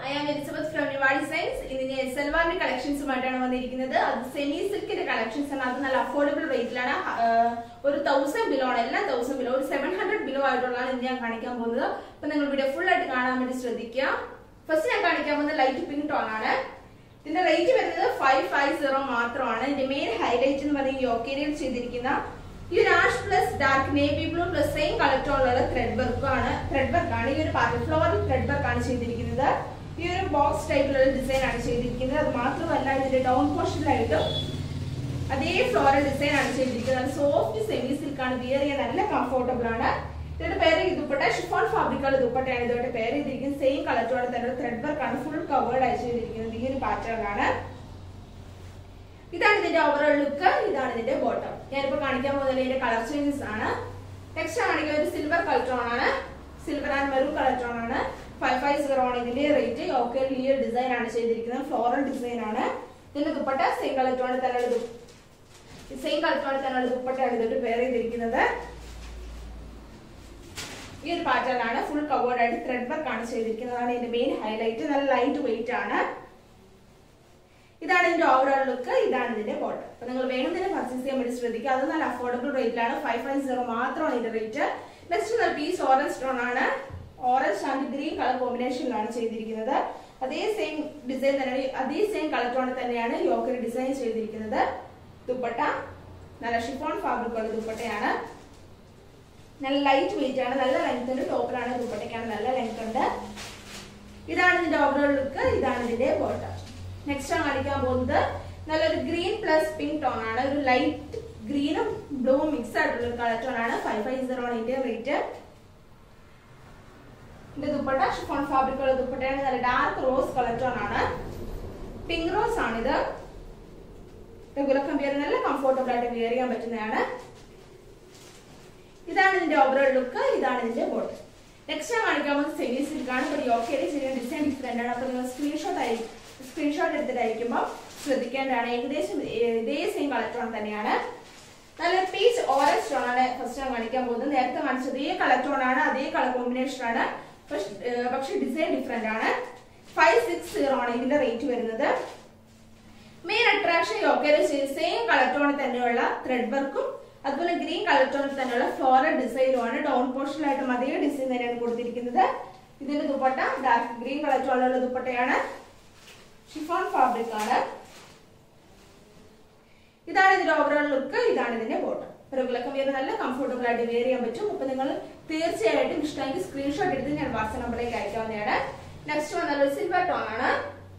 I am Elizabeth from Nuva designs ഇന്ന് ഞാൻ സെൽവാറിന്റെ കളക്ഷൻസുമായിട്ടാണ് വന്നിരിക്കുന്നത് അത് സെമി സിൽക്കിന്റെ കളക്ഷൻസ് ആണ് അത് നല്ല അഫോർഡബിൾ റേറ്റിലാണ് ഒരു തൗസൻഡ് ബിലോ ആണ് എല്ലാം തൗസൻഡ് ബിലോ ഒരു സെവൻ ഹൺഡ്രഡ് ബിലോ ആയിട്ടുള്ളതാണ് ഇന്ന് ഞാൻ കാണിക്കാൻ പോകുന്നത് അപ്പൊ നിങ്ങൾ വീഡിയോ ഫുൾ ആയിട്ട് കാണാൻ വേണ്ടി ശ്രദ്ധിക്കുക ഫസ്റ്റ് ഞാൻ കാണിക്കാൻ പോകുന്നത് ലൈറ്റ് പിങ്ക് ടോൺ ആണ് ഇതിന്റെ റേറ്റ് വരുന്നത് ഫൈവ് ഫൈവ് സീറോ മാത്രമാണ് ഇതിന്റെ മെയിൻ ഹൈലൈറ്റ് എന്ന് പറയുന്നത് യോക്കേരിയിൽ ചെയ്തിരിക്കുന്ന ഈ ഒരു ash plus dark navy blue plus same colour ടോണിലുള്ള ത്രെഡ് വർക്ക് ആണ് ത്രെഡ് വർക്ക് ആണ് ഈ ഒരു പാർട്ടി ഫ്ലോറൽ ത്രെഡ് വർക്ക് ആണ് ചെയ്തിരിക്കുന്നത് ഈ ഒരു ബോക്സ് ടൈപ്പിലുള്ള ഡിസൈൻ ആണ് ചെയ്തിരിക്കുന്നത് അത് മാത്രമല്ല ഇതിന്റെ ഡൗൺ പോർഷനിലായിട്ടും അതേ ഫ്ലോറൽ ഡിസൈൻ ആണ് ചെയ്തിരിക്കുന്നത് സോഫ്റ്റ് സെമി സിൽക്ക് ആണ് വിയർ ചെയ്യാൻ നല്ല കംഫോർട്ടബിൾ ആണ് ഇതിന്റെ പേര് ദുപ്പട്ട ഷിഫോൺ ഫാബ്രിക്കുള്ള ദുപ്പട്ടയാണ് ഇതുമായിട്ട് പേര് ചെയ്തിരിക്കുന്നത് സെയിം കളറോടെ തന്നെ ത്രെഡ് വർക്ക് ആണ് ഫുൾ കവേർഡ് ആയി ചെയ്തിരിക്കുന്നത് ഈ ഒരു പാറ്റേൺ ആണ് ഇതാണ് ഇതിന്റെ ഓവറോൾ ലുക്ക് ഇതാണ് ഇതിന്റെ ബോട്ടം ഞാനിപ്പോ കാണിക്കാൻ പോകുന്നത് ഇതിന്റെ കളർ ചേഞ്ചസ് ആണ് നെക്സ്റ്റ് കാണിക്കുക ഒരു സിൽവർ കളർ ടോൺ ആണ് silver and maroon colour tone ആണ് ഫൈവ് ഫൈവ് സീറോ ആണ് ഇതിന്റെ റേറ്റ് ഓക്കെ ഈ ഡിസൈൻ ആണ് ചെയ്തിരിക്കുന്നത് ഫ്ലോറൽ ഡിസൈൻ ആണ് ഇതിന്റെ ദുപ്പട്ട സെയിം കളർ ടോൺ തന്നെ സെയിം കളർ ടോൺ തന്നെയുള്ള ദുപ്പട്ടയാണ് ഇതൊരു പേർ ചെയ്തിരിക്കുന്നത് ഈ ഒരു പാറ്റേൺ ആണ് ഫുൾ കവേർഡ് ആയിട്ട് ത്രെഡ് വർക്ക് ആണ് ചെയ്തിരിക്കുന്നതാണ് ഇതിന്റെ മെയിൻ ഹൈലൈറ്റ് നല്ല ലൈറ്റ് വെയിറ്റ് ആണ് ഇതാണ് ഇതിന്റെ ഓവറോൾ ലുക്ക് ഇതാണ് ഇതിന്റെ ബോട്ടം അപ്പൊ നിങ്ങൾ വേണമെങ്കിൽ പർച്ചേസ് ചെയ്യാൻ വേണ്ടി ശ്രദ്ധിക്കുക അത് നല്ല അഫോർഡബിൾ റേറ്റിലാണ് ഫൈവ് ഫൈവ് സീറോ മാത്രമാണ് ഇതിന്റെ rate next piece orange stone ആണ് ഓറഞ്ച് ആൻഡ് ഗ്രീൻ കളർ കോമ്പിനേഷനിലാണ് ചെയ്തിരിക്കുന്നത് അതേ സെയിം ഡിസൈൻ തന്നെയാണ് അതേ സെയിം കളർ ടോൺ തന്നെയാണ് യോക്കറി ഡിസൈൻ ചെയ്തിരിക്കുന്നത് ദുപ്പട്ട നല്ല ഷിഫോൺ ഫാബ്രിക് ഉള്ള ദുപ്പട്ടയാണ് നല്ല ലൈറ്റ് വെയിറ്റ് ആണ് നല്ല ലെങ്ത് ഉണ്ട് ടോപ്പിലാണ് ദുപ്പട്ടയ്ക്കാണ് നല്ല ലെങ്ത് ഉണ്ട് ഇതാണ് ഇതിന്റെ ഓവറോൾ ലുക്ക് ഇതാണ് ഇതിന്റെ ബോട്ടം നെക്സ്റ്റ് ആണ് കാണിക്കാൻ പോകുന്നത് നല്ലൊരു ഗ്രീൻ പ്ലസ് പിങ്ക് ടോൺ ആണ് ഒരു ലൈറ്റ് ഗ്രീനും ബ്ലൂവും മിക്സ് ആയിട്ടുള്ള ഒരു കളർ ടോൺ ആണ് ഫൈവ് ഫൈവ് സീറോ ആണ് ഇതിന്റെ റേറ്റ് ഇതിന്റെ ദുപ്പട്ട ഷിഫോൺ ഫാബ്രിക് ഉള്ള ദുപ്പട്ടയാണ് നല്ല ഡാർക്ക് റോസ് കളർ ടോൺ ആണ് പിങ്ക് റോസ് ആണിത് റെഗുലർ കമ്പിയർ നല്ല കംഫോർട്ടബിൾ ആയിട്ട് വെയർ ചെയ്യാൻ പറ്റുന്നതാണ് ഇതാണ് ഇതിന്റെ ഓവറോൾ ലുക്ക് ഇതാണ് ഇതിന്റെ ബോട്ടം നെക്സ്റ്റ് ഞാൻ കാണിക്കാൻ പോകുന്നത് സെമി സിൽക്ക് ആണ് ഒരു യോക്കയുടെ ചെറിയ ഡിസൈൻ ഡിഫറെന്റ് ആണ് അപ്പൊ നിങ്ങൾ സ്ക്രീൻഷോട്ട് ആയി സ്ക്രീൻഷോട്ട് എടുത്തിട്ടായിരിക്കുമ്പോൾ ശ്രദ്ധിക്കേണ്ടതാണ് ഏകദേശം ഇതേ സെയിം കളർ ടോൺ തന്നെയാണ് നല്ല പീച്ച് ഓറഞ്ച് ടോൺ ആണ് ഫസ്റ്റ് ഞാൻ കാണിക്കാൻ പോകുന്നത് നേരത്തെ കാണിച്ചത് അതേ കളർ ടോൺ ആണ് അതേ കളർ കോമ്പിനേഷൻ ആണ് പക്ഷെ ഡിസൈൻ ഡിഫറെന്റ് ആണ് ഫൈവ് സിക്സ് സീറോ ആണ് ഇതിന്റെ റേറ്റ് വരുന്നത് മെയിൻ അട്രാക്ഷൻ യോക്കയുടെ സെയിം കളർ ടോണിൽ തന്നെയുള്ള ത്രെഡ് വർക്കും അതുപോലെ ഗ്രീൻ കളർ ടോണിൽ തന്നെയുള്ള ഫ്ലോറൽ ഡിസൈനുമാണ് ഡൗൺ പോർഷനിലായിട്ടും അതേ ഡിസൈൻ തന്നെയാണ് കൊടുത്തിരിക്കുന്നത് ഇതിന്റെ ദുപ്പട്ട ഡാർക്ക് ഗ്രീൻ കളർ ടോണിലുള്ള ദുപ്പട്ടയാണ് ഷിഫോൺ ഫാബ്രിക് ആണ് ഇതാണ് ഇതിന്റെ ഓവറോൾ ലുക്ക് ഇതാണ് ഇതിന്റെ ബോട്ടം റെഗുലർ വെയർ നല്ല കംഫർട്ടബിൾ ആയിട്ട് വെയർ ചെയ്യാൻ പറ്റും അപ്പൊ നിങ്ങൾ തീർച്ചയായിട്ടും ഇഷ്ടമെങ്കിൽ സ്ക്രീൻഷോട്ട് എടുത്ത് ഞാൻ വാട്സ്ആപ്പ് നമ്പറിലേക്ക് അയക്കാവുന്നതാണ് നെക്സ്റ്റ് വന്നാൽ സിൽവർ ടോൺ ആണ്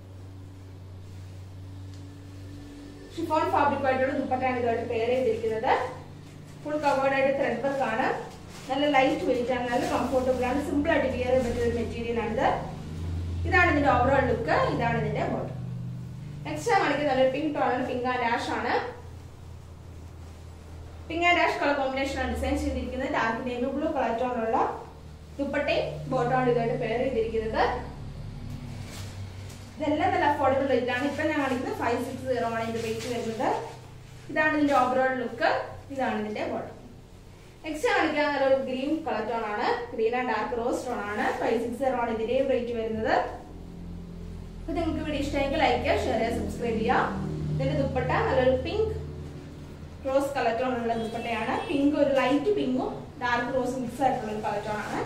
ഷിഫോൺ ഫാബ്രിക് ആയിട്ടുള്ള ദുപ്പട്ടയാണ് ഇതുമായിട്ട് പെയർ ചെയ്തിരിക്കുന്നത് ഫുൾ കവേർഡ് ആയിട്ട് ത്രെഡ് വർക്ക് ആണ് നല്ല ലൈറ്റ് വെയിറ്റ് ആണ് നല്ല കംഫോർട്ടബിൾ ആണ് സിമ്പിൾ ആയിട്ട് വിയർ ചെയ്യാൻ പറ്റിയ ഒരു മെറ്റീരിയൽ ആണിത് ഇതാണ് ഇതിന്റെ ഓവറോൾ ലുക്ക് ഇതാണ് ഇതിന്റെ ബോട്ടം നെക്സ്റ്റ് കാണിക്കുന്നത് നല്ലൊരു pink tone pink and ash ആണ് pink and ash colour combination ആണ് ഡിസൈൻ ചെയ്തിരിക്കുന്നത് ഡാർക്ക് നേവി ബ്ലൂ കളർ ടോണുള്ള ദുപ്പട്ടയും ബോട്ടമാണ് ഇതുമായിട്ട് പെയർ ചെയ്തിരിക്കുന്നത് ഇതെല്ലാം നല്ല അഫോർഡബിൾ റേറ്റ് ആണ് ഇപ്പൊ ഞാൻ കാണിക്കുന്നത് ഫൈവ് സിക്സ് സീറോ ആണ് ഇതിന്റെ റേറ്റ് വരുന്നത് ഇതാണ് ഇതിന്റെ ഓവറോൾ ലുക്ക് ഇതാണ് ഇതിന്റെ ബോട്ടം നെക്സ്റ്റ് കാണിക്കാൻ നല്ലൊരു ഗ്രീൻ കളർ ടോൺ ആണ് green and dark rose tone ആണ് ഫൈവ് സിക്സ് സീറോ ആണ് ഇതിന്റെ റേറ്റ് വരുന്നത് അപ്പൊ നിങ്ങൾക്ക് വീഡിയോ ഇഷ്ടമെങ്കിൽ ലൈക്ക് ചെയ്യുക ഷെയർ ചെയ്യുക സബ്സ്ക്രൈബ് ചെയ്യുക ഇതിന്റെ ദുപ്പട്ട നല്ലൊരു പിങ്ക് റോസ് കളർ ടോൺ ഉള്ള ദുപ്പട്ടയാണ് പിങ്ക് ഒരു ലൈറ്റ് പിങ്കും ഡാർക്ക് റോസും മിക്സ് ആയിട്ടുള്ള ഒരു കളർ ടോൺ ആണ്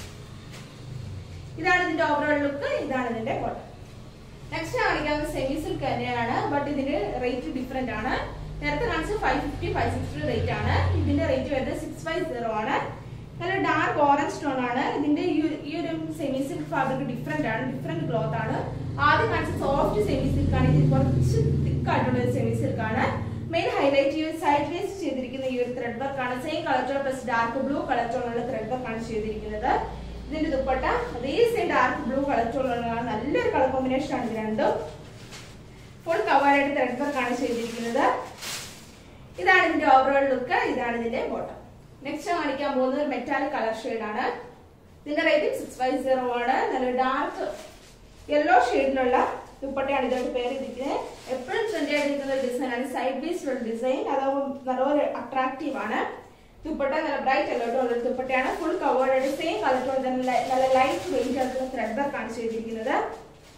ഇതാണ് ഇതിന്റെ ഓവറോൾ ലുക്ക് ഇതാണ് ഇതിന്റെ ബോട്ടം നെക്സ്റ്റ് കാണിക്കാവുന്നത് സെമി സിൽക്ക് തന്നെയാണ് ബട്ട് ഇതിന്റെ റേറ്റ് ഡിഫറെന്റ് ആണ് നേരത്തെ കാണിച്ചത് five fifty five sixty rate ആണ് ഇതിന്റെ റേറ്റ് വരുന്നത് സിക്സ് ഫൈവ് സീറോ ആണ് നല്ല ഡാർക്ക് ഓറഞ്ച് ടോൺ ആണ് ഇതിന്റെ ഈ ഒരു സെമി സിൽക്ക് ഫാബ്രിക് ഡിഫറെന്റ് ആണ് ഡിഫറെന്റ് ക്ലോത്ത് ആണ് ആദ്യം കാണിച്ച സോഫ്റ്റ് സെമി സിൽക്ക് ആണ് ഇത് കുറച്ച് തിക്ക് ആയിട്ടുള്ള ഒരു സെമി സിൽക്ക് ആണ് മെയിൻ ഹൈലൈറ്റ് ഈ ഒരു സൈഡ് വേസ്റ്റ് ചെയ്തിരിക്കുന്ന ഈ ഒരു ത്രെഡ് വർക്ക് ആണ് same colour tone plus dark blue colour ടോണുള്ള ത്രെഡ് വർക്ക് ആണ് ചെയ്തിരിക്കുന്നത് ഇതിന്റെ ദുപ്പട്ട അതേ സെയിം ഡാർക്ക് ബ്ലൂ കളർ ടോണുള്ളതാണ് നല്ലൊരു കളർ കോമ്പിനേഷൻ ആണ് ഇത് രണ്ടും ഫുൾ കവറായിട്ട് ത്രെഡ് വർക്ക് ആണ് ചെയ്തിരിക്കുന്നത് ഇതാണ് ഇതിന്റെ ഓവറോൾ ലുക്ക് ഇതാണ് ഇതിന്റെ ബോട്ടം നെക്സ്റ്റ് കാണിക്കാൻ പോകുന്നത് ഒരു മെറ്റാലിക് കളർ ഷെയ്ഡ് ആണ് ഇതിന്റെ റേറ്റ് സിക്സ് ഫൈവ് സീറോ ആണ് നല്ല ഡാർക്ക് യെല്ലോ ഷെയ്ഡിലുള്ള ദുപ്പട്ടയാണ് ഇതായിട്ട് പേര് ചെയ്തിരിക്കുന്നത് എപ്പോഴും ട്രെൻഡി ആയിരിക്കുന്ന ഒരു ഡിസൈൻ ആണ് സൈഡ് ബേസ്ഡ് ഡിസൈൻ അതാവുമ്പോൾ നല്ലപോലെ അട്രാക്റ്റീവ് ആണ് ദുപ്പട്ട നല്ല ബ്രൈറ്റ് യെല്ലോ ടോൺ ദുപ്പട്ടയാണ് ഫുൾ കവേർഡ് ആയിട്ട് സെയിം കളർ ടോൺ തന്നെ നല്ല ലൈറ്റ് വെയിറ്റ് ആയിട്ടുള്ള ത്രെഡ് വർക്ക് ആണ് ചെയ്തിരിക്കുന്നത്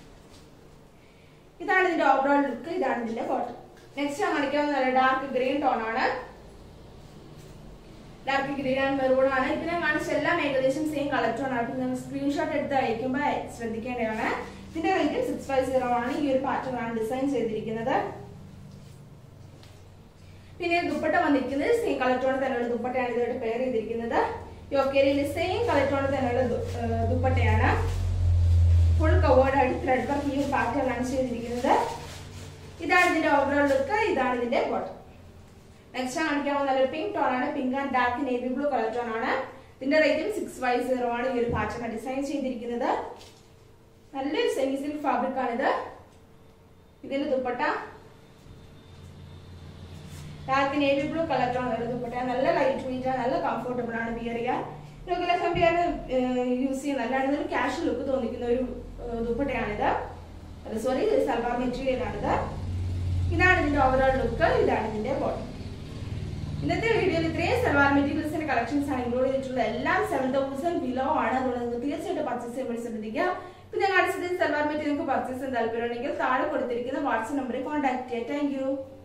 ഇതാണ് ഇതിന്റെ ഓവറോൾ ലുക്ക് ഇതാണ് ഇതിന്റെ ബോട്ടം നെക്സ്റ്റ് ഞാൻ കാണിക്കാവുന്ന നല്ല ഡാർക്ക് ഗ്രീൻ ടോൺ ആണ് ഡാർക്ക് ഗ്രീൻ ആൻഡ് മെറൂൺ ആണ് ഇപ്പൊ ഞാൻ കാണിച്ച എല്ലാം ഏകദേശം സെയിം കളർ ടോൺ ആണ് നിങ്ങൾ സ്ക്രീൻഷോട്ട് എടുത്ത് അയക്കുമ്പോൾ ശ്രദ്ധിക്കേണ്ടതാണ് ഇതിന്റെ റേറ്റ് സിക്സ് ഫൈവ് സീറോ ആണ് ഈ ഒരു പാറ്റേൺ ആണ് ഡിസൈൻ ചെയ്തിരിക്കുന്നത് പിന്നെ ദുപ്പട്ട വന്നിരിക്കുന്നത് സെയിം കളർ ടോൺ തന്നെയുള്ള ദുപ്പട്ടയാണ് ഇതുമായിട്ട് പെയർ ചെയ്തിരിക്കുന്നത് യോക്കേരിയിൽ സെയിം കളർ ടോൺ തന്നെയുള്ള ദു- ഏർ ദുപ്പട്ടയാണ് ഫുൾ കവേർഡ് ആയിട്ട് ത്രെഡ് വർക്ക് ഈ ഒരു പാറ്റേൺ ആണ് ചെയ്തിരിക്കുന്നത് ഇതാണ് ഇതിന്റെ ഓവറോൾ ലുക്ക് ഇതാണ് ഇതിന്റെ ബോട്ടം നെക്സ്റ്റ് കാണിക്കാൻ പോകുന്ന പിങ്ക് ടോൺ ആണ് pink and dark navy blue colour tone ആണ് ഇതിന്റെ റേറ്റും സിക്സ് ഫൈവ് സീറോ ആണ് ഈ ഒരു പാറ്റേൺ ഡിസൈൻ ചെയ്തിരിക്കുന്നത് നല്ലൊരു സെമി സിൽക്ക് ഫാബ്രിക് ആണിത് ഇതിന്റെ dupatta dark navy blue colour tone ഉള്ള ദുപ്പട്ട നല്ല ലൈറ്റ് വെയിറ്റ് ആണ് നല്ല കംഫർട്ടബിൾ ആണ് വിയർ ചെയ്യാൻ റെഗുലർ കമ്പിയാണ് യൂസ് ചെയ്യുന്നത് അല്ലാണ്ട് ഒരു ക്യാഷ് ലുക്ക് തോന്നിക്കുന്ന ഒരു ഏഹ്, ദുപ്പട്ടയാണിത് സോറി സൽവാർ മെറ്റീരിയൽ ആണിത് ഇതാണ് ഇതിന്റെ ഓവറോൾ ലുക്ക് ഇതാണ് ഇതിന്റെ ബോട്ടം ഇന്നത്തെ വീഡിയോയിൽ ഇത്രയും സൽവാർ മെറ്റീരിയൽസിന്റെ കളക്ഷൻസ് ആണ് ഇൻക്ലൂഡ് ചെയ്തിട്ടുള്ളത് എല്ലാം സെവൻ തൗസൻഡ് ബിലോ ആണ് അതുകൊണ്ട് നിങ്ങൾക്ക് തീർച്ചയായിട്ടും പർച്ചേസ് ചെയ്യുമ്പോൾ ശ്രദ്ധിക്കുക ഇപ്പൊ ഞാൻ കാണിച്ചത് സൽവാർ മെറ്റീരിയൽ നിങ്ങൾക്ക് പർച്ചേസ് ചെയ്യാൻ താല്പര്യമുണ്ടെങ്കിൽ താഴെ കൊടുത്തിരിക്കുന്ന വാട്സ്ആപ്പ് നമ്പറിൽ കോൺടാക്ട് ചെയ്യാം താങ്ക്